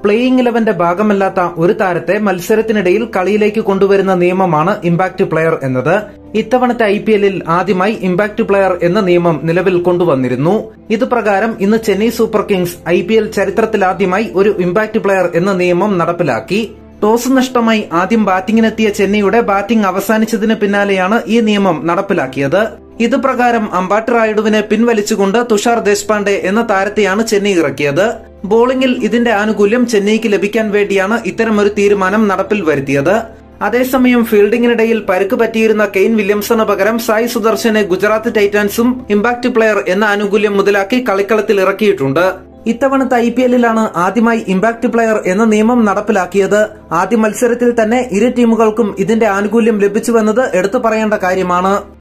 playing ഇലവന്റെ ഭാഗമല്ലാത്ത ഒരു താരത്തെ മത്സരത്തിനിടയിൽ കളിയിലേക്ക് കൊണ്ടുവരുന്ന നിയമമാണ് ഇമ്പാക്ട് പ്ലെയർ എന്നത് ഇത്തവണത്തെ ഐ പി എല്ലിൽ ആദ്യമായി ഇമ്പാക്ട് പ്ലെയർ എന്ന നിയമം നിലവിൽ കൊണ്ടുവന്നിരുന്നു ഇതുപ്രകാരം ഇന്ന് Chennai Super Kings I P L ചരിത്രത്തിലാദ്യമായി ഒരു ഇമ്പാക്ട് പ്ലെയർ എന്ന നിയമം നടപ്പിലാക്കി ടോസ് നഷ്ടമായി ആദ്യം ബാറ്റിംഗിനെത്തിയ ചെന്നൈയുടെ ബാറ്റിംഗ് അവസാനിച്ചതിന് പിന്നാലെയാണ് ഈ നിയമം നടപ്പിലാക്കിയത് ഇതുപ്രകാരം അമ്പാട്ട് റായിഡുവിനെ പിൻവലിച്ചുകൊണ്ട് തുഷാർ ദേശ്പാണ്ഡെ എന്ന താരത്തെയാണ് ചെന്നൈ ഇറക്കിയത് ബോളിംഗിൽ ഇതിന്റെ ആനുകൂല്യം ചെന്നൈക്ക് ലഭിക്കാൻ വേണ്ടിയാണ് ഇത്തരമൊരു തീരുമാനം നടപ്പിൽ വരുത്തിയത് അതേസമയം ഫീൽഡിംഗിനിടയിൽ പരുക്ക് പറ്റിയിരുന്ന കെയ്ൻ വില്യംസണ് പകരം സായ് സുദർശനെ ഗുജറാത്ത് ടൈറ്റാൻസും ഇമ്പാക്ട് പ്ലെയർ എന്ന ആനുകൂല്യം മുതലാക്കി കളിക്കളത്തിൽ ഇറക്കിയിട്ടുണ്ട് ഇത്തവണത്തെ ഐ പി എല്ലിലാണ് ആദ്യമായി ഇമ്പാക്ട് പ്ലെയർ എന്ന നിയമം നടപ്പിലാക്കിയത് ആദ്യ മത്സരത്തിൽ തന്നെ ഇരു ടീമുകൾക്കും ഇതിന്റെ ആനുകൂല്യം ലഭിച്ചുവെന്നത് എടുത്തു പറയേണ്ട കാര്യമാണ്